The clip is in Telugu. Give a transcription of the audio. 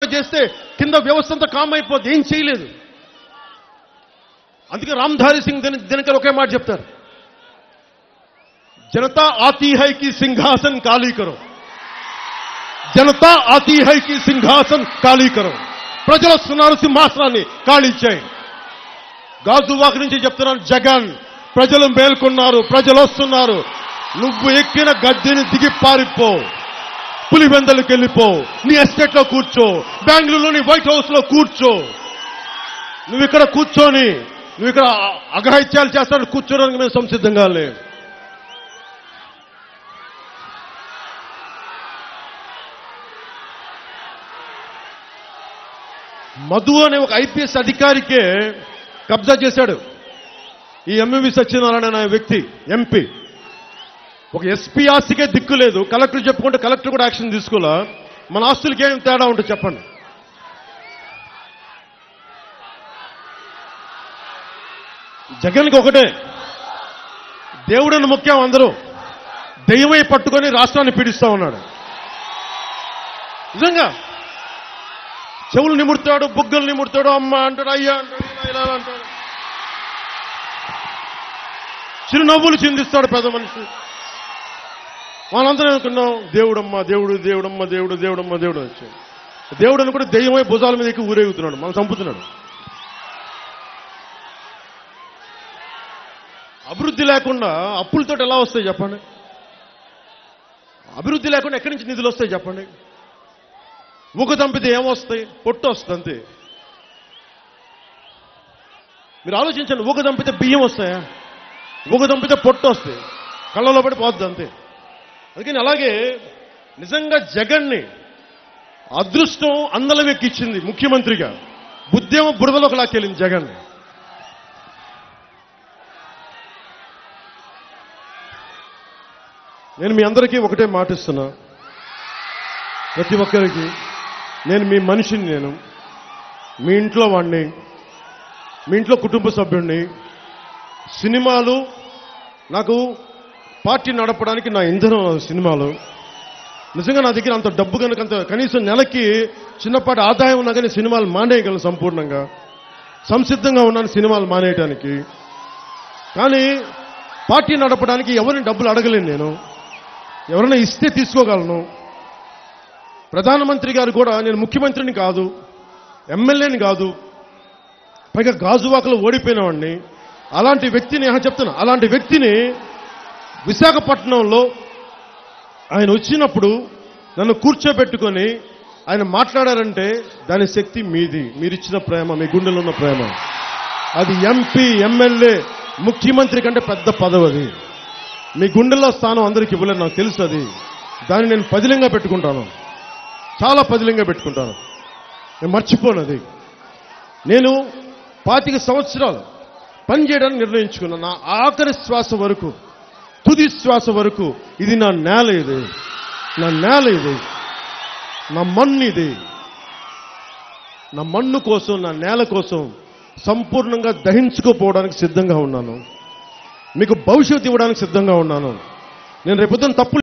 చేస్తే కింద వ్యవస్థ అంతా కామ్ అయిపోద్ది ఏం చేయలేదు అందుకే రామ్ధారి సింగ్ దిన దినకర్ ఒకే మాట చెప్తారు జనతా ఆతీ హై కి సింహాసన్ ఖాళీ కరో జనతా ఆతీ హై కి సింహాసన్ ఖాళీ కరో ప్రజలు వస్తున్నారు సింహాసనాన్ని ఖాళీ చేయి గాజువాక నుంచి చెప్తున్నాను జగన్ ప్రజలు మేల్కొన్నారు ప్రజలు వస్తున్నారు నువ్వు ఎక్కిన గద్దెని దిగి పారిపో పులివెందలకు వెళ్ళిపో నీ ఎస్టేట్ లో కూర్చో బెంగళూరులోని వైట్ హౌస్ లో కూర్చో నువ్వు ఇక్కడ కూర్చొని నువ్వు ఇక్కడ అఘాయిత్యాలు చేస్తాను కూర్చోడానికి మేము సంసిద్ధంగా లేవు మధు అనే ఒక ఐపీఎస్ అధికారికే కబ్జా చేశాడు ఈ ఎంఎంవి సత్యనారాయణ అనే వ్యక్తి ఎంపీ ఒక ఎస్పీ ఆస్తికే దిక్కు లేదు కలెక్టర్ చెప్పుకుంటే కలెక్టర్ కూడా యాక్షన్ తీసుకోలే మన ఆస్తులకి ఏం తేడా ఉంటుంది చెప్పండి జగన్కి ఒకటే దేవుడిని ముఖ్యం అందరూ దెయ్యమై పట్టుకొని రాష్ట్రాన్ని పీడిస్తా ఉన్నాడు నిజంగా చెవులు నిముడతాడు బుగ్గలు నిముడతాడు అమ్మ అంటాడు అయ్యా అంటాడు ఇలా ఇలా అంటాడు చిరునవ్వులు చిందిస్తాడు పెద్ద మనిషి మనందరం అనుకున్నాం దేవుడమ్మ దేవుడు దేవుడమ్మ దేవుడు దేవుడమ్మ దేవుడు వచ్చాడు దేవుడు అనుకుంటే దెయ్యమై భుజాల మీద ఎక్కి ఊరేగుతున్నాడు మనం చంపుతున్నాడు అభివృద్ధి లేకుండా అప్పులతో ఎలా వస్తాయి చెప్పండి అభివృద్ధి లేకుండా ఎక్కడి నుంచి నిధులు వస్తాయి చెప్పండి ఊక తంపితే ఏమొస్తాయి పొట్టు వస్తుంది అంతే మీరు ఆలోచించండి ఊక తంపితే బియ్యం వస్తాయా ఊక తంపితే పొట్టు వస్తాయి కళ్ళలో పడి పోద్ది అంతే అందుకని అలాగే నిజంగా జగన్ని అదృష్టం అందలం ఎక్కిచ్చింది ముఖ్యమంత్రిగా బుద్ధేమో బురదలోకి లాక్కెళ్ళింది జగన్ నేను మీ అందరికీ ఒకటే మాటిస్తున్నా ప్రతి ఒక్కరికి నేను మీ మనిషిని నేను మీ ఇంట్లో వాడిని మీ ఇంట్లో కుటుంబ సభ్యుడిని సినిమాలు నాకు పార్టీ నడపడానికి నా ఇంధనం సినిమాలు నిజంగా నా దగ్గర అంత డబ్బు కనుక అంత కనీసం నెలకి చిన్నపాటి ఆదాయం ఉన్నా కానీ సినిమాలు మానేయగలను సంపూర్ణంగా సంసిద్ధంగా ఉన్నాను సినిమాలు మానేయటానికి కానీ పార్టీ నడపడానికి ఎవరిని డబ్బులు అడగలేను నేను ఎవరైనా ఇస్తే తీసుకోగలను ప్రధానమంత్రి గారు కూడా నేను ముఖ్యమంత్రిని కాదు ఎమ్మెల్యేని కాదు పైగా గాజువాకలో ఓడిపోయిన వాడిని అలాంటి వ్యక్తిని ఆహా, చెప్తున్నా అలాంటి వ్యక్తిని విశాఖపట్నంలో ఆయన వచ్చినప్పుడు నన్ను కూర్చోబెట్టుకొని ఆయన మాట్లాడారంటే దాని శక్తి మీది మీరిచ్చిన ప్రేమ మీ గుండెలో ఉన్న ప్రేమ అది ఎంపీ ఎమ్మెల్యే ముఖ్యమంత్రి కంటే పెద్ద పదవి అది మీ గుండెల్లో స్థానం అందరికి ఇవ్వలేదు నాకు తెలుసు అది దాన్ని నేను పదిలంగా పెట్టుకుంటాను చాలా పదిలంగా పెట్టుకుంటాను నేను మర్చిపోను అది నేను పాతిక సంవత్సరాలు పనిచేయడానికి నిర్ణయించుకున్నాను నా ఆఖరి శ్వాస వరకు తుది శ్వాస వరకు ఇది నా నేల ఇది నా నేల ఇది నా మన్ను ఇది నా మన్ను కోసం నా నేల కోసం సంపూర్ణంగా దహించుకోపోవడానికి సిద్ధంగా ఉన్నాను మీకు భవిష్యత్తు ఇవ్వడానికి సిద్ధంగా ఉన్నాను నేను రేపొద్దున తప్పు